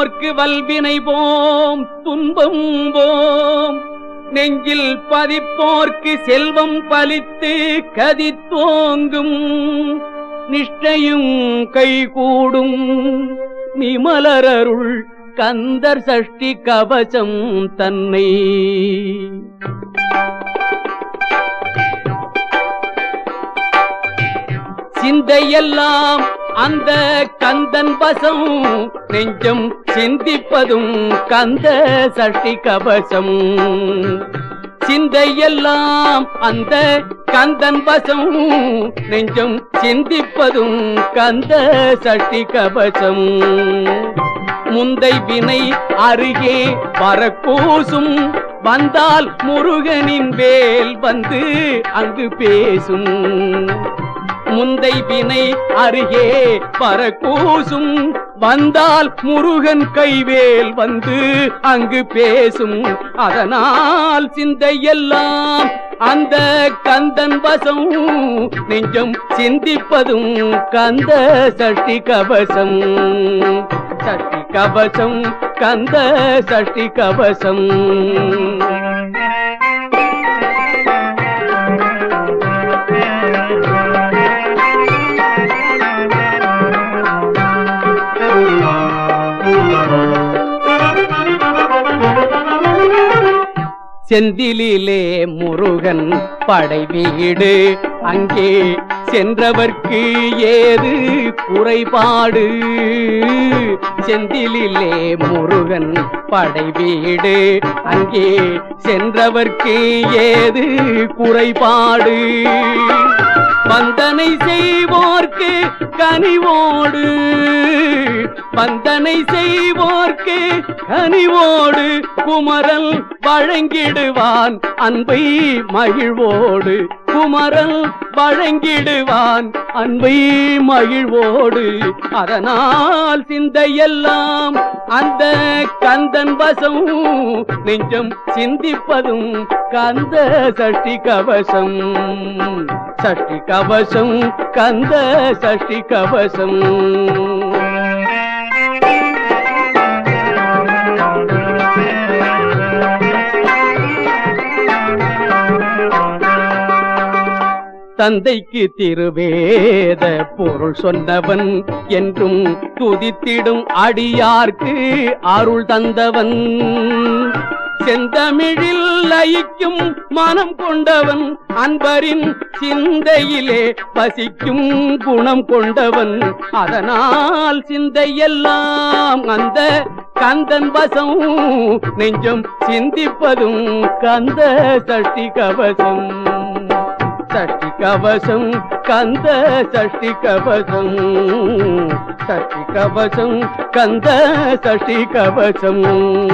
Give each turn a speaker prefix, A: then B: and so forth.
A: பதிப்போர்க்கு வல்வினை போம் துன்பம் போம் நெஞ்சில் பதிப்போர்க்கு செல்வம் பலித்து கதித்தோங்கும் நிஷ்டையும் கைகூடும் நிமலரருள் கந்தர் சஷ்டி கவசம் தன்னை சிந்தையெல்லாம் அந்த கந்தன் வசம் நெஞ்சம் சிந்திப்பதும் கந்த சஷ்டி கவசம் சிந்தையெல்லாம் அந்த கந்தன் வசம் நெஞ்சம் சிந்திப்பதும் கந்த சஷ்டி கவசம் முந்தை வினை அருகே வரக்கூசும் வந்தால் முருகனின் வேல் வந்து அங்கு பேசும் முந்தை வினை அருகே பரக்கூசும் வந்தால் முருகன் கைவேல் வந்து அங்கு பேசும் அதனால் சிந்தையெல்லாம் அந்த கந்தன் வசம் நெஞ்சம் சிந்திப்பதும் கந்த சஷ்டி கவசம் சஷ்டி கவசம் கந்த சஷ்டி கவசம் செந்திலிலே முருகன் படை வீடு அங்கே சென்றவர்க்கு ஏது குறைபாடு செந்திலிலே முருகன் படை வீடு அங்கே சென்றவர்க்கு ஏது குறைபாடு வந்தனை செய்வோர்க்கு கனிவோடு வந்தனை செய்வோர்க்கு கனிவோடு குமரல் வழங்கிடுவான் அன்பை மகிழ்வோடு குமரல் வழங்கிடுவான் அன்பை மகிழ்வோடு அதனால் சிந்தையெல்லாம் அந்த கந்தன் வசம் நெஞ்சம் சிந்திப்பதும் கந்த சஷ்டி கவசம் சஷ்டி கவசம் கந்த சஷ்டி கவசம் தந்தைக்கு திருவேத பொருள் சொன்னவன் என்றும் துதித்திடும் அடியார்க்கு அருள் தந்தவன் செந்தமிழில் லயிக்கும் மனம் கொண்டவன் அன்பரின் சிந்தையிலே பசிக்கும் குணம் கொண்டவன் அதனால் சிந்தையெல்லாம் அந்த கந்தன் வசம் நெஞ்சம் சிந்திப்பதும் கந்த சஷ்டி கவசம் சஷ்டி கவசம் கந்த சஷ்டி கவசம் சஷ்டி கவசம் கந்த சஷ்டி கவசம்